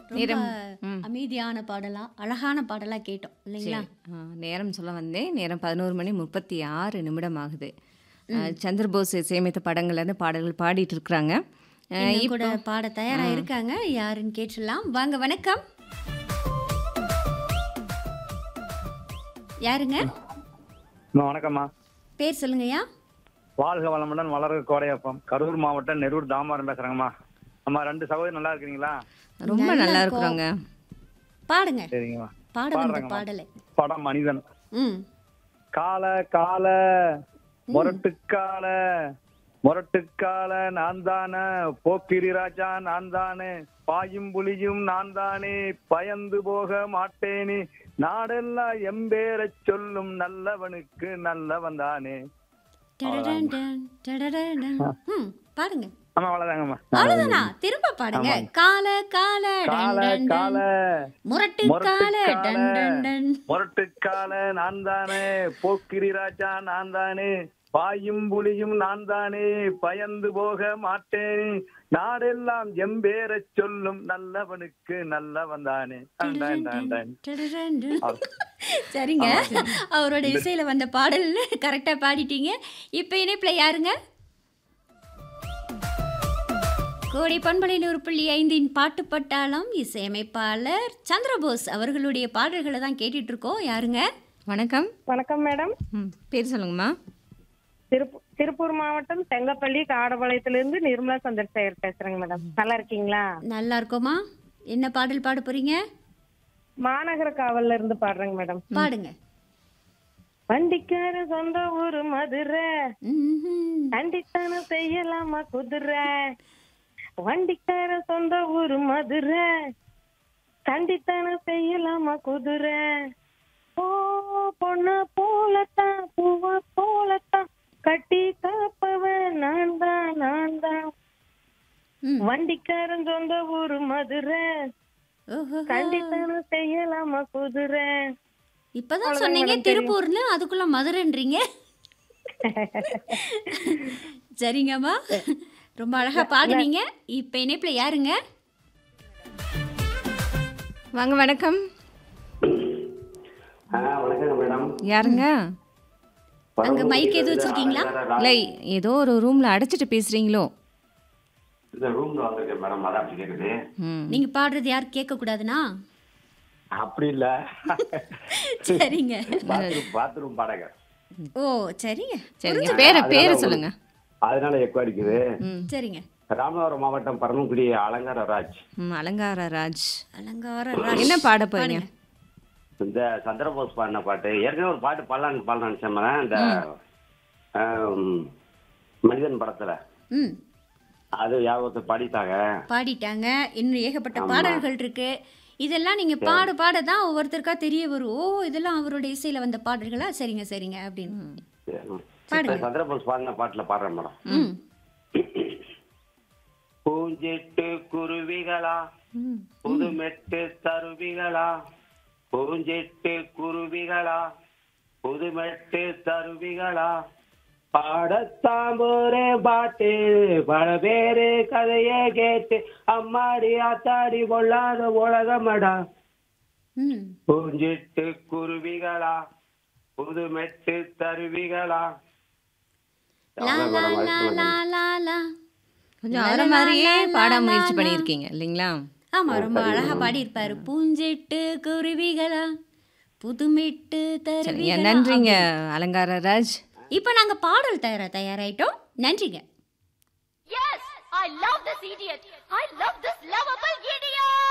ரொம்ப நேரம் ம். அமைதியான பாடலா அழகான பாடலா கேட்டோம் இல்லைங்களா சரி ஆ, நேரம் சொல்ல வந்தேன் நேரம் பதினோரு மணி முப்பத்தி ஆறு நிமிடம் ஆகுது ஆ, சந்திரபோஸ் இசையமைத்த படங்கள்ல இருந்து பாடல்கள் பாடிட்டு இருக்கிறாங்க ஆ, இன்னும் கூட இப்போ பாட தயாரா இருக்காங்க யாருன்னு கேட்டுடலாம் வாங்க வணக்கம் யாருங்க அம்மா, வணக்கம்மா பேர் சொல்லுங்கய்யா வாழ்க வளமுடன் வளர்க கோடையப்பம் கரூர் மாவட்டம் நெரூர் தாமாரம் பேசுறேங்கம்மா அம்மா ரெண்டு சகோதரி நல்லா இருக்கிறீங்களா ரொம்ப நல்லா நல்லா இருக்கோம். இருக்கிறோங்க பாடுங்க சரிங்கம்மா பாட வந்த பாடுறேங்கம்மா. பாடலை படம் மனிதன் ம் கால கால முரட்டுக்கால முரட்டுக்கால நான் தானே போக்கிரி ராஜா நான் தானே பாயும் புலியும் நான் தானே பயந்து போக மாட்டேனே நாடெல்லாம் எம்பேரச் சொல்லும் நல்லவனுக்கு நல்லவன் தானே டடடன் டன், டடடன் டன். ம், பாடுங்க ஆமா அவ்வளவுதாங்கம்மா அவ்வளவுதானா திரும்ப பாடுங்க கால கால டன் கால டன் டன். கால முரட்டு கால டன் டன் டன் முரட்டுக்கால நான் தானே போக்கிரி ராஜா நான் தானே பாயும் புலியும் நான் தானே பயந்து போக மாட்டேன் நாடெல்லாம் எம்பேரச் சொல்லும் நல்லவனுக்கு நல்லவன் தானே டன் டன் டன் டன். டடடன் டன். சரிங்க அவரோட இசையில வந்த பாடல் கரெக்டா பாடிட்டீங்க இப்ப இணைப்புல யாருங்க கோடை பண்பலை நூறு புள்ளி ஐந்தின் பாட்டு பட்டாளம் இசையமைப்பாளர் சந்திரபோஸ் அவர்களுடைய பாடல்களை தான் கேட்டுட்டு இருக்கோம் யாருங்க வணக்கம் வணக்கம் மேடம் ம் பேர் சொல்லுங்கம்மா திருப்பூர் திருப்பூர் மாவட்டம் செங்கப்பள்ளி காடபாளையத்திலிருந்து நிர்மலா சந்திரசேகர் பேசுறேங்க மேடம் நல்லா இருக்கீங்களா நல்லா இருக்கோமா என்ன பாடல் பாட போறீங்க மாநகர காவல்ல இருந்து பாடுறேங்க மேடம் பாடுங்க வண்டிக்கார சொந்த ஊரு மதுரை ம்ஹும். கண்டித்தானம் செய்யலாமா குதிரை வண்டிக்கார சொந்த ஊரு மதுரை கண்டித்தானம் செய்யலாமா குதிரை ஓ பொண்ணு போலத்தான் பூவா போலத்தான் கட்டி காப்பவன் நான் தான் நான் தான் ம். வண்டிக்காரன் சொந்த ஊரு மதுரை ஓஹோ கண்டித்தானம் செய்யலாமா குதிரை இப்பதான் சொன்னீங்க திருப்பூர்னு அதுக்குள்ள மதுரைன்றீங்க சரிங்கம்மா ரொம்ப அழகா பாடுனீங்க இப்ப இணைப்புல யாருங்க வாங்க வணக்கம் வணக்கங்க மேடம் யாருங்க அங்க மைக் எதுவும் வச்சிருக்கீங்களா இல்லை ஏதோ ஒரு ரூம்ல அடைச்சிட்டு பேசுறீங்களோ இந்த ரூம்ல வந்திருக்கேன் மேடம் அதான் அப்படி கேக்குது ம் நீங்க பாடுறது யாரும் கேட்க கூடாதுனா அப்படி இல்ல சரிங்க பாத்ரூம் பாத்ரூம் பாடக ஓ சரிங்க சரிங்க பேரை பேரை சொல்லுங்க அதனால எக்கோ அடிக்குது ம் சரிங்க ராமநாதபுரம் மாவட்டம் பரமக்குடி அலங்கார ராஜ் ம் அலங்கார ராஜ் அலங்கார என்ன பாட போறீங்க இந்த சந்திரபோஸ் பாடின பாட்டு ஏற்கனவே ஒரு பாட்டு பாடலான்னு பாடலாம் நினைச்சேன் மேடம். இந்த ஆம், மனிதன் படத்துல ம் அது யாபத்தை பாடிட்டாங்க பாடிட்டாங்க இன்னும் ஏகப்பட்ட பாடல்கள் இருக்கு இதெல்லாம் நீங்க பாட பாட தான் ஒவ்வொருத்தருக்கா தெரிய வரும் ஓ இதெல்லாம் அவரோட இசையில வந்த பாடல்களா சரிங்க சரிங்க அப்படின்னு இந்த சந்திரபோஸ் பாடின பாட்டுல பாடுறேன் மேடம் ம் பூஞ்சிட்டு குருவிகளா ம் புதுமெட்டு தருவிகளா பூஞ்சிட்டு குருவிகளா புதுமெட்டு தருவிகளா பாடத்தான் ஒரு பாட்டு பல பேரு கதைய கேட்டு அம்மாடி ஆத்தாடி பொல்லாத உலகமடா ம் பூஞ்சிட்டு குருவிகளா புதுமெட்டு தருவிகளா லா லா லா லா லா லா கொஞ்சம் அவரை மாதிரியே பாட முயற்சி பண்ணியிருக்கீங்க இல்லைங்களா ஆமா ரொம்ப அழகா பாடியிருப்பாரு பூஞ்சிட்டு குருவிகளா புதுமிட்டு சரிங்க தருவிகளா நன்றிங்க அலங்கார ராஜ் இப்போ நாங்க பாடல் தயாரா தயாராயிட்டோம் நன்றிங்க Yes, I love this idiot. I love this lovable idiot.